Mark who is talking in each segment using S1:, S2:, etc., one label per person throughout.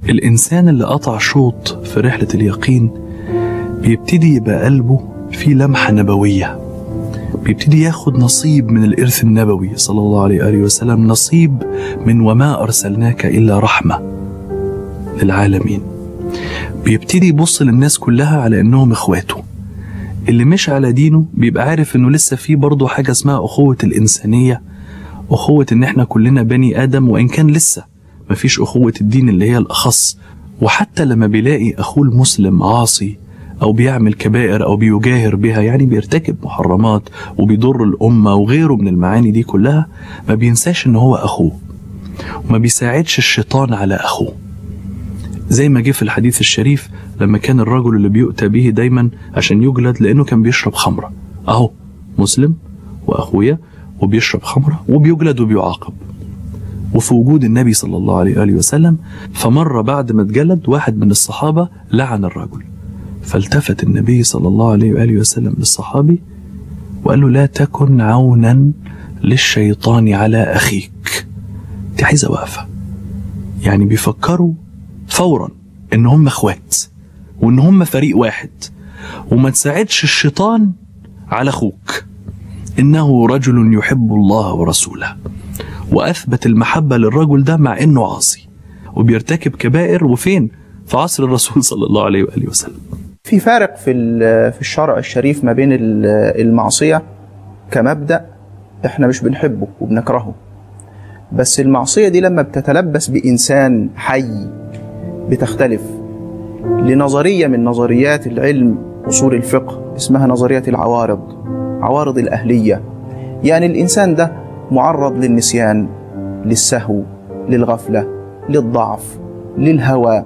S1: الإنسان اللي قطع شوط في رحلة اليقين بيبتدي يبقى قلبه فيه لمحة نبوية بيبتدي ياخد نصيب من الإرث النبوي صلى الله عليه وآله وسلم نصيب من وما أرسلناك إلا رحمة للعالمين بيبتدي يبص للناس كلها على إنهم إخواته اللي مش على دينه بيبقى عارف إنه لسه في برضه حاجة اسمها أخوة الإنسانية أخوة إن إحنا كلنا بني آدم وإن كان لسه مفيش أخوة الدين اللي هي الأخص وحتى لما بيلاقي أخوه المسلم عاصي أو بيعمل كبائر أو بيجاهر بها يعني بيرتكب محرمات وبيضر الأمة وغيره من المعاني دي كلها ما بينساش إن هو أخوه وما بيساعدش الشيطان على أخوه زي ما جه في الحديث الشريف لما كان الرجل اللي بيؤتى به دايما عشان يجلد لأنه كان بيشرب خمرة أهو مسلم وأخويا وبيشرب خمرة وبيجلد وبيعاقب وفي وجود النبي صلى الله عليه وآله وسلم فمر بعد ما اتجلد واحد من الصحابة لعن الرجل فالتفت النبي صلى الله عليه وآله وسلم للصحابي وقال له لا تكن عونا للشيطان على أخيك دي عايزة وقفة يعني بيفكروا فورا إن هم إخوات وإن هم فريق واحد وما تساعدش الشيطان على أخوك إنه رجل يحب الله ورسوله وأثبت المحبة للرجل ده مع إنه عاصي وبيرتكب كبائر وفين؟ في عصر الرسول صلى الله عليه وآله وسلم
S2: في فارق في ال- في الشرع الشريف ما بين ال- المعصية كمبدأ احنا مش بنحبه وبنكرهه بس المعصية دي لما بتتلبس بإنسان حي بتختلف لنظرية من نظريات العلم أصول الفقه اسمها نظرية العوارض عوارض الأهلية يعني الإنسان ده معرض للنسيان للسهو للغفلة للضعف للهوى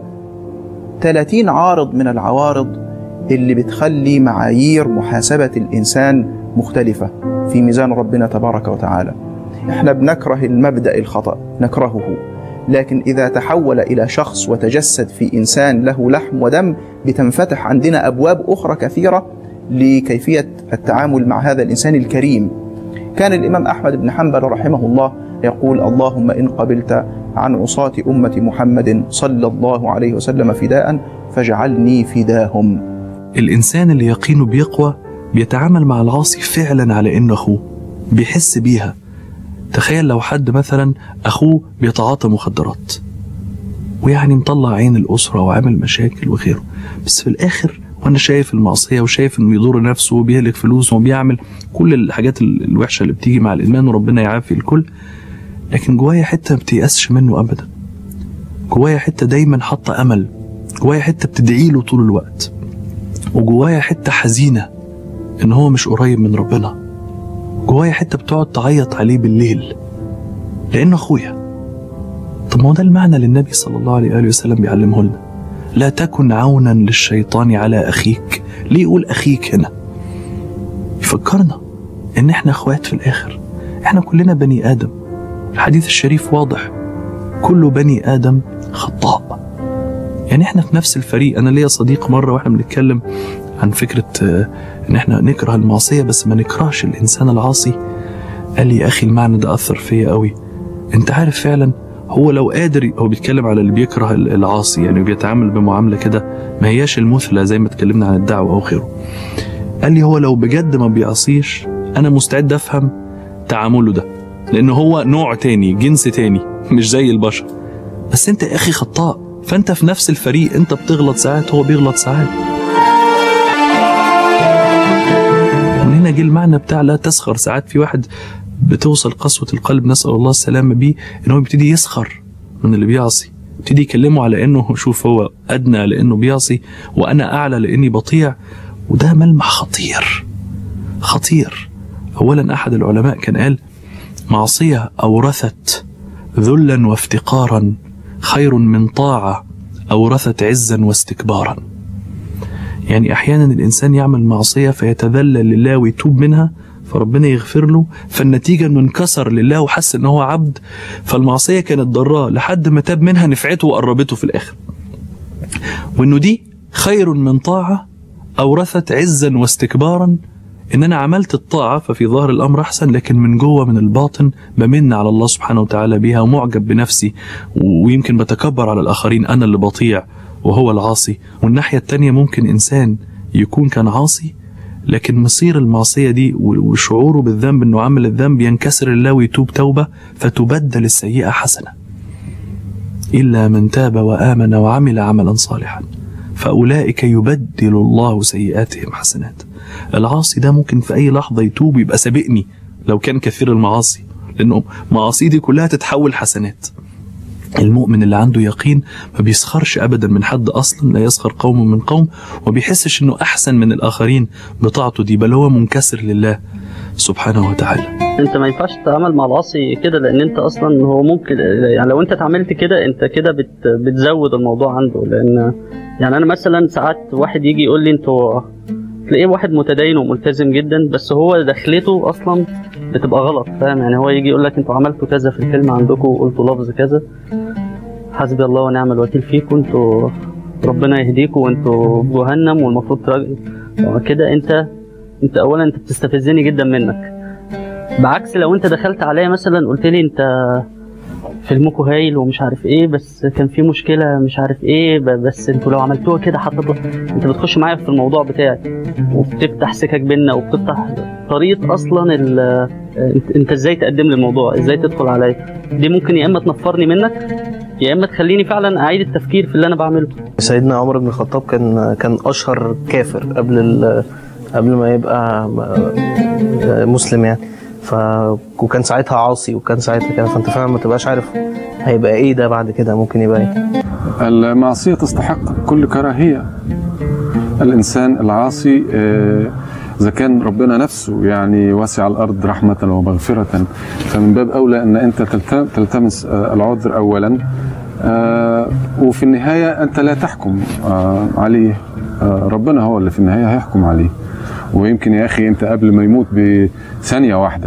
S2: 30 عارض من العوارض اللي بتخلي معايير محاسبة الإنسان مختلفة في ميزان ربنا تبارك وتعالى احنا بنكره المبدأ الخطأ نكرهه لكن إذا تحول إلى شخص وتجسد في إنسان له لحم ودم بتنفتح عندنا أبواب أخرى كثيرة لكيفية التعامل مع هذا الإنسان الكريم كان الإمام أحمد بن حنبل رحمه الله يقول اللهم إن قبلت عن عصاة أمة محمد صلى الله عليه وسلم فداء فاجعلني فداهم
S1: الإنسان اللي يقينه بيقوى بيتعامل مع العاصي فعلا على إنه أخوه بيحس بيها تخيل لو حد مثلا أخوه بيتعاطى مخدرات ويعني مطلع عين الأسرة وعامل مشاكل وغيره بس في الآخر وأنا شايف المعصية وشايف إنه يضر نفسه وبيهلك فلوسه وبيعمل كل الحاجات ال- الوحشة اللي بتيجي مع الإدمان وربنا يعافي الكل لكن جوايا حتة ما بتيأسش منه أبدا جوايا حتة دايما حاطة أمل جوايا حتة بتدعي له طول الوقت وجوايا حتة حزينة إن هو مش قريب من ربنا جوايا حتة بتقعد تعيط عليه بالليل لأنه أخويا طب ما هو ده المعنى اللي النبي صلى الله عليه وآله وسلم بيعلمه لنا لا تكن عونا للشيطان على أخيك ليه يقول أخيك هنا يفكرنا إن إحنا أخوات في الآخر إحنا كلنا بني آدم الحديث الشريف واضح كل بني آدم خطاء يعني احنا في نفس الفريق انا ليا صديق مره واحنا بنتكلم عن فكره آه، ان احنا نكره المعصيه بس ما نكرهش الانسان العاصي قال لي يا اخي المعنى ده اثر فيا قوي انت عارف فعلا هو لو قادر هو بيتكلم على اللي بيكره ال- العاصي يعني بيتعامل بمعامله كده ما هياش المثلى زي ما اتكلمنا عن الدعوه او غيره قال لي هو لو بجد ما بيعصيش انا مستعد افهم تعامله ده لان هو نوع تاني جنس تاني مش زي البشر بس انت يا اخي خطاء فانت في نفس الفريق انت بتغلط ساعات هو بيغلط ساعات من هنا جه المعنى بتاع لا تسخر ساعات في واحد بتوصل قسوة القلب نسأل الله السلامة بيه ان هو بيبتدي يسخر من اللي بيعصي يبتدي يكلمه على انه شوف هو ادنى لانه بيعصي وانا اعلى لاني بطيع وده ملمح خطير خطير اولا احد العلماء كان قال معصية اورثت ذلا وافتقارا خير من طاعة أورثت عزا واستكبارا يعني أحيانا الإنسان يعمل معصية فيتذلل لله ويتوب منها فربنا يغفر له فالنتيجة انه انكسر لله وحس ان هو عبد فالمعصية كانت ضراه لحد ما تاب منها نفعته وقربته في الآخر وانه دي خير من طاعة أورثت عزا واستكبارا ان انا عملت الطاعه ففي ظاهر الامر احسن لكن من جوه من الباطن بمن على الله سبحانه وتعالى بها ومعجب بنفسي ويمكن بتكبر على الاخرين انا اللي بطيع وهو العاصي والناحيه التانيه ممكن انسان يكون كان عاصي لكن مصير المعصيه دي وشعوره بالذنب انه عمل الذنب ينكسر الله ويتوب توبه فتبدل السيئه حسنه الا من تاب وامن وعمل عملا صالحا فاولئك يبدل الله سيئاتهم حسنات العاصي ده ممكن في اي لحظه يتوب يبقى سابقني لو كان كثير المعاصي لانه معاصي دي كلها تتحول حسنات المؤمن اللي عنده يقين ما بيسخرش ابدا من حد اصلا لا يسخر قوم من قوم وما بيحسش انه احسن من الاخرين بطاعته دي بل هو منكسر لله سبحانه وتعالى
S3: انت ما ينفعش تتعامل مع العاصي كده لان انت اصلا هو ممكن يعني لو انت اتعاملت كده انت كده بت بتزود الموضوع عنده لان يعني انا مثلا ساعات واحد يجي يقول لي انتوا تلاقيه واحد متدين وملتزم جدا بس هو دخلته اصلا بتبقى غلط فاهم يعني هو يجي يقول لك انتوا عملتوا كذا في الفيلم عندكم وقلتوا لفظ كذا حسبي الله ونعم الوكيل فيكم انتوا ربنا يهديكم وانتوا في جهنم والمفروض تراجعوا كده انت انت اولا انت بتستفزني جدا منك بعكس لو انت دخلت عليا مثلا قلت لي انت فيلمكم هايل ومش عارف ايه بس كان في مشكله مش عارف ايه بس انتوا لو عملتوها كده حطيتوا انت بتخش معايا في الموضوع بتاعي وبتفتح سكك بينا وبتفتح طريقه اصلا انت, انت ازاي تقدم لي الموضوع ازاي تدخل عليا دي ممكن يا اما تنفرني منك يا اما تخليني فعلا اعيد التفكير في اللي انا بعمله
S4: سيدنا عمر بن الخطاب كان كان اشهر كافر قبل قبل ما يبقى مسلم يعني ف وكان ساعتها عاصي وكان ساعتها كده فانت فعلا ما تبقاش عارف هيبقى ايه ده بعد كده ممكن يبقى ايه
S5: المعصيه تستحق كل كراهيه الانسان العاصي اذا كان ربنا نفسه يعني وسع الارض رحمه ومغفره فمن باب اولى ان انت تلتمس العذر اولا وفي النهايه انت لا تحكم عليه ربنا هو اللي في النهايه هيحكم عليه ويمكن يا اخي انت قبل ما يموت بثانيه واحده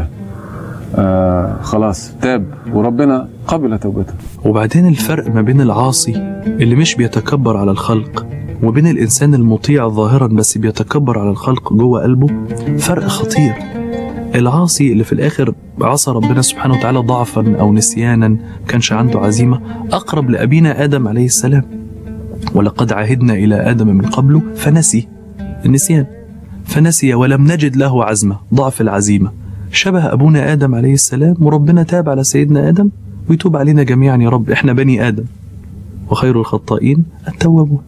S5: آه خلاص تاب وربنا قبل توبته
S1: وبعدين الفرق ما بين العاصي اللي مش بيتكبر على الخلق وبين الانسان المطيع ظاهرا بس بيتكبر على الخلق جوه قلبه فرق خطير العاصي اللي في الاخر عصى ربنا سبحانه وتعالى ضعفا او نسيانا كانش عنده عزيمه اقرب لابينا ادم عليه السلام ولقد عهدنا الى ادم من قبل فنسي النسيان فنسي ولم نجد له عزمة ضعف العزيمة شبه أبونا آدم عليه السلام وربنا تاب على سيدنا آدم ويتوب علينا جميعا يا رب إحنا بني آدم وخير الخطائين التوابون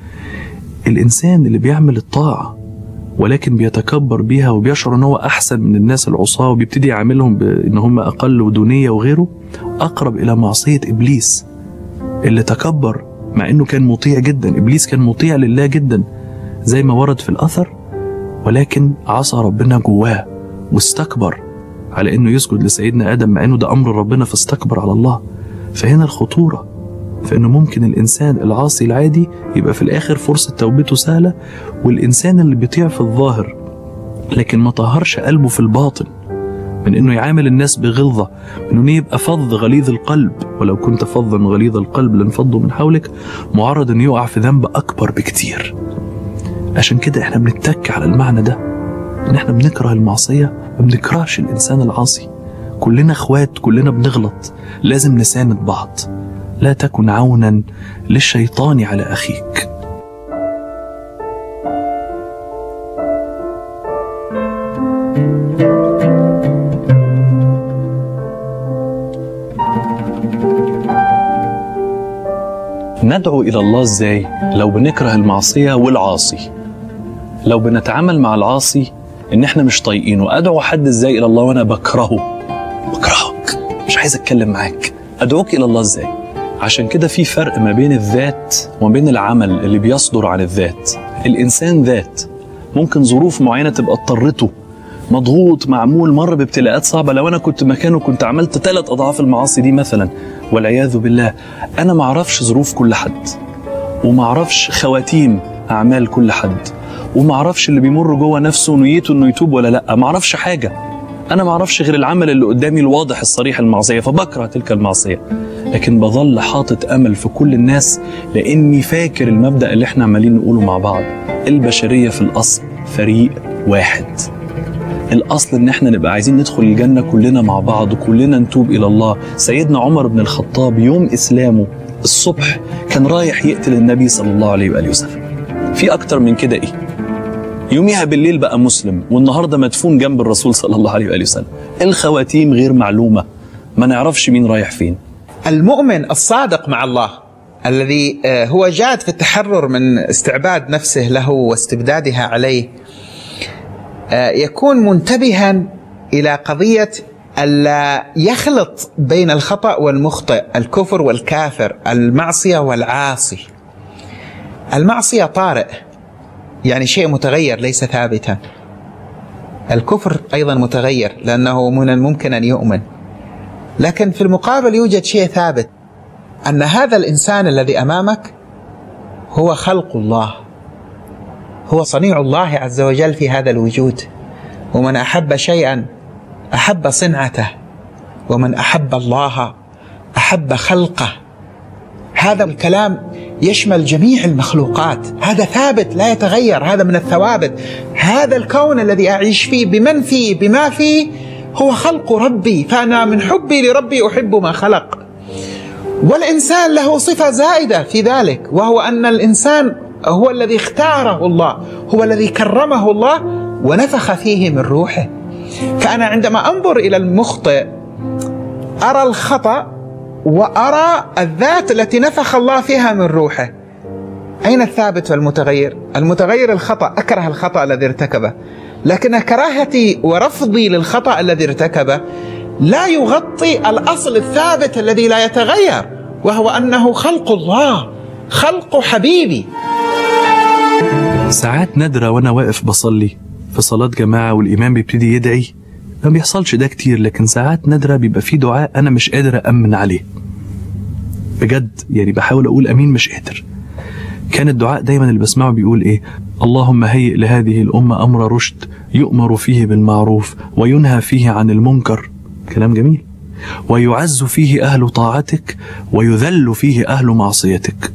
S1: الإنسان اللي بيعمل الطاعة ولكن بيتكبر بيها وبيشعر ان هو احسن من الناس العصاة وبيبتدي يعاملهم بان هم اقل ودونية وغيره اقرب الى معصية ابليس اللي تكبر مع انه كان مطيع جدا ابليس كان مطيع لله جدا زي ما ورد في الاثر ولكن عصى ربنا جواه واستكبر على انه يسجد لسيدنا ادم مع انه ده امر ربنا فاستكبر على الله فهنا الخطوره فانه ممكن الانسان العاصي العادي يبقى في الاخر فرصه توبته سهله والانسان اللي بيطيع في الظاهر لكن ما طهرش قلبه في الباطن من انه يعامل الناس بغلظه من انه يبقى فظ غليظ القلب ولو كنت فظا غليظ القلب لانفضوا من حولك معرض انه يقع في ذنب اكبر بكتير عشان كده احنا بنتك على المعنى ده ان احنا بنكره المعصية ما بنكرهش الانسان العاصي كلنا اخوات كلنا بنغلط لازم نساند بعض لا تكن عونا للشيطان على اخيك ندعو الى الله ازاي لو بنكره المعصيه والعاصي لو بنتعامل مع العاصي ان احنا مش طايقينه ادعو حد ازاي الى الله وانا بكرهه بكرهك مش عايز اتكلم معاك ادعوك الى الله ازاي عشان كده في فرق ما بين الذات وما بين العمل اللي بيصدر عن الذات الانسان ذات ممكن ظروف معينه تبقى اضطرته مضغوط معمول مر بابتلاءات صعبه لو انا كنت مكانه كنت عملت ثلاث اضعاف المعاصي دي مثلا والعياذ بالله انا ما اعرفش ظروف كل حد وما اعرفش خواتيم اعمال كل حد وما اعرفش اللي بيمر جوه نفسه نيته انه يتوب ولا لا ما اعرفش حاجه انا ما اعرفش غير العمل اللي قدامي الواضح الصريح المعصيه فبكره تلك المعصيه لكن بظل حاطط امل في كل الناس لاني فاكر المبدا اللي احنا عمالين نقوله مع بعض البشريه في الاصل فريق واحد الاصل ان احنا نبقى عايزين ندخل الجنه كلنا مع بعض وكلنا نتوب الى الله سيدنا عمر بن الخطاب يوم اسلامه الصبح كان رايح يقتل النبي صلى الله عليه واله وسلم في اكتر من كده ايه يوميها بالليل بقى مسلم والنهارده مدفون جنب الرسول صلى الله عليه واله وسلم الخواتيم غير معلومه ما نعرفش مين رايح فين
S6: المؤمن الصادق مع الله الذي آه، هو جاد في التحرر من استعباد نفسه له واستبدادها عليه آه، يكون منتبها الى قضيه الا يخلط بين الخطا والمخطئ، الكفر والكافر، المعصيه والعاصي. المعصيه طارئ يعني شيء متغير ليس ثابتا. الكفر ايضا متغير لانه من الممكن ان يؤمن. لكن في المقابل يوجد شيء ثابت ان هذا الانسان الذي امامك هو خلق الله هو صنيع الله عز وجل في هذا الوجود ومن احب شيئا احب صنعته ومن احب الله احب خلقه هذا الكلام يشمل جميع المخلوقات هذا ثابت لا يتغير هذا من الثوابت هذا الكون الذي اعيش فيه بمن فيه بما فيه هو خلق ربي فانا من حبي لربي احب ما خلق والانسان له صفه زائده في ذلك وهو ان الانسان هو الذي اختاره الله هو الذي كرمه الله ونفخ فيه من روحه فانا عندما انظر الى المخطئ ارى الخطا وارى الذات التي نفخ الله فيها من روحه اين الثابت والمتغير المتغير الخطا اكره الخطا الذي ارتكبه لكن كراهتي ورفضي للخطا الذي ارتكبه لا يغطي الاصل الثابت الذي لا يتغير وهو انه خلق الله خلق حبيبي
S1: ساعات نادرة وأنا واقف بصلي في صلاة جماعة والإمام بيبتدي يدعي ما بيحصلش ده كتير لكن ساعات نادرة بيبقى في دعاء أنا مش قادر أأمن عليه بجد يعني بحاول أقول أمين مش قادر كان الدعاء دايما اللي بسمعه بيقول إيه اللهم هيئ لهذه الأمة أمر رشد يؤمر فيه بالمعروف وينهى فيه عن المنكر كلام جميل ويعز فيه أهل طاعتك ويذل فيه أهل معصيتك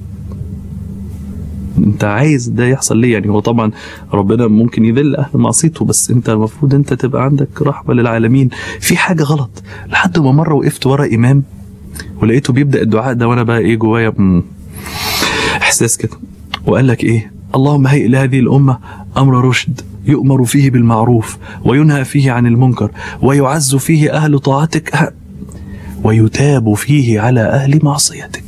S1: انت عايز ده يحصل ليه يعني هو طبعا ربنا ممكن يذل اهل معصيته بس انت المفروض انت تبقى عندك رحمه للعالمين في حاجه غلط لحد ما مره وقفت ورا امام ولقيته بيبدا الدعاء ده وانا بقى ايه جوايا مم، احساس كده وقال لك ايه اللهم هيئ لهذه الامه امر رشد يؤمر فيه بالمعروف وينهى فيه عن المنكر ويعز فيه اهل طاعتك ويتاب فيه على اهل معصيتك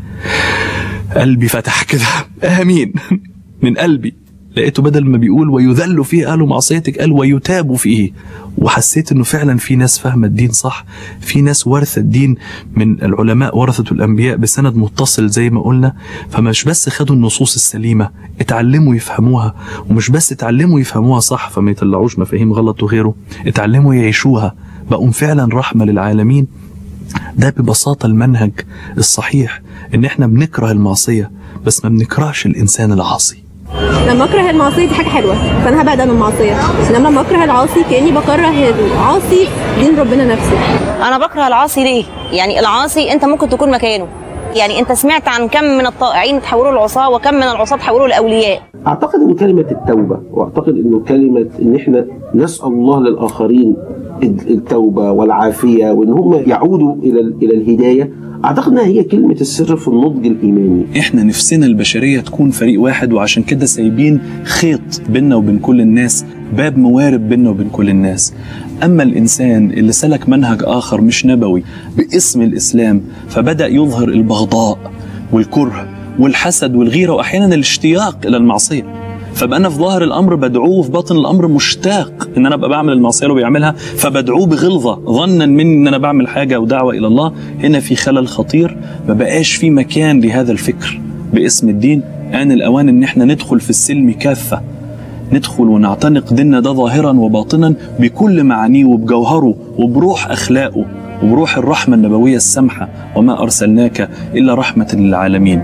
S1: قلبي فتح كده امين من قلبي لقيته بدل ما بيقول ويذل فيه اهل معصيتك قال ويتاب فيه وحسيت انه فعلا في ناس فاهمه الدين صح في ناس ورثه الدين من العلماء ورثه الانبياء بسند متصل زي ما قلنا فمش بس خدوا النصوص السليمه اتعلموا يفهموها ومش بس اتعلموا يفهموها صح فما يطلعوش مفاهيم غلط وغيره اتعلموا يعيشوها بقوا فعلا رحمه للعالمين ده ببساطة المنهج الصحيح إن إحنا بنكره المعصية بس ما بنكرهش الإنسان العاصي
S7: لما اكره المعصيه دي حاجه حلوه فانا هبعد عن المعصيه انما لما اكره العاصي كاني بكره العاصي دين ربنا نفسه
S8: انا بكره العاصي ليه يعني العاصي انت ممكن تكون مكانه يعني انت سمعت عن كم من الطائعين تحولوا لعصاه وكم من العصاه تحولوا لاولياء
S9: اعتقد ان كلمه التوبه واعتقد انه كلمه ان احنا نسال الله للاخرين التوبه والعافيه وان هم يعودوا الى الى الهدايه اعتقد انها هي كلمه السر في النضج الايماني
S1: إحنا نفسنا البشرية تكون فريق واحد وعشان كده سايبين خيط بيننا وبين كل الناس باب موارب بيننا وبين كل الناس أما الإنسان اللي سلك منهج آخر مش نبوي باسم الإسلام فبدأ يظهر البغضاء والكره والحسد والغيرة وأحيانا الاشتياق إلى المعصية فبقى انا في ظاهر الامر بدعوه وفي باطن الامر مشتاق ان انا ابقى بعمل المعصيه اللي هو بيعملها فبدعوه بغلظه ظنا مني ان انا بعمل حاجه ودعوه الى الله هنا في خلل خطير ما بقاش في مكان لهذا الفكر باسم الدين آن الأوان إن إحنا ندخل في السلم كافة ندخل ونعتنق ديننا ده ظاهرا وباطنا بكل معانيه وبجوهره وبروح أخلاقه وبروح الرحمة النبوية السامحة وما أرسلناك إلا رحمة للعالمين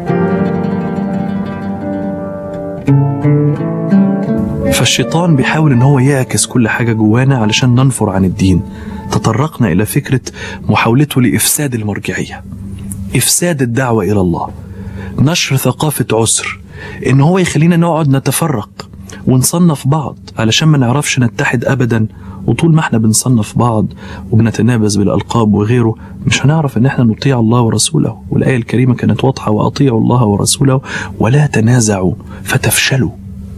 S1: فالشيطان بيحاول ان هو يعكس كل حاجه جوانا علشان ننفر عن الدين تطرقنا الى فكره محاولته لافساد المرجعيه افساد الدعوه الى الله نشر ثقافه عسر ان هو يخلينا نقعد نتفرق ونصنف بعض علشان ما نعرفش نتحد ابدا وطول ما احنا بنصنف بعض وبنتنابز بالألقاب وغيره مش هنعرف ان احنا نطيع الله ورسوله والآية الكريمة كانت واضحة وأطيعوا الله ورسوله ولا تنازعوا فتفشلوا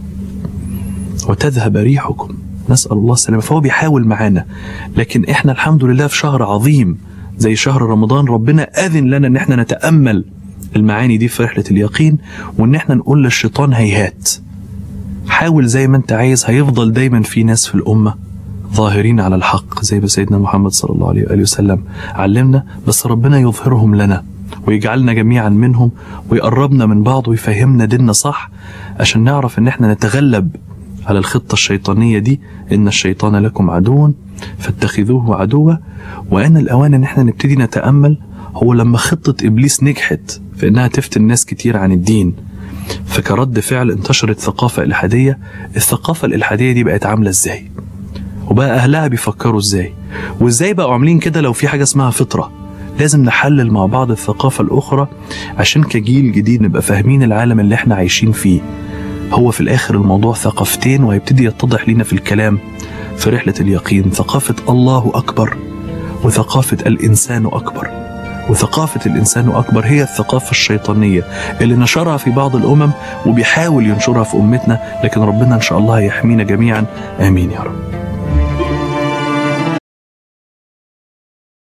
S1: وتذهب ريحكم نسأل الله السلامة فهو بيحاول معانا لكن احنا الحمد لله في شهر عظيم زي شهر رمضان ربنا أذن لنا ان احنا نتأمل المعاني دي في رحلة اليقين وان احنا نقول للشيطان هيهات حاول زي ما انت عايز هيفضل دايما في ناس في الأمة ظاهرين على الحق زي ما سيدنا محمد صلى الله عليه وآله وسلم علمنا بس ربنا يظهرهم لنا ويجعلنا جميعا منهم ويقربنا من بعض ويفهمنا ديننا صح عشان نعرف ان احنا نتغلب على الخطة الشيطانية دي إن الشيطان لكم عدو فاتخذوه عدوا وأن الأوان إن احنا نبتدي نتأمل هو لما خطة إبليس نجحت في إنها تفتن ناس كتير عن الدين فكرد فعل انتشرت ثقافة إلحادية الثقافة الإلحادية دي بقت عاملة إزاي وبقى أهلها بيفكروا إزاي وإزاي بقوا عاملين كده لو في حاجة اسمها فطرة لازم نحلل مع بعض الثقافة الأخرى عشان كجيل جديد نبقى فاهمين العالم اللي احنا عايشين فيه هو في الآخر الموضوع ثقافتين وهيبتدي يتضح لنا في الكلام في رحلة اليقين ثقافة الله أكبر وثقافة الإنسان أكبر وثقافة الإنسان أكبر هي الثقافة الشيطانية اللي نشرها في بعض الأمم وبيحاول ينشرها في أمتنا لكن ربنا إن شاء الله يحمينا جميعا آمين يا رب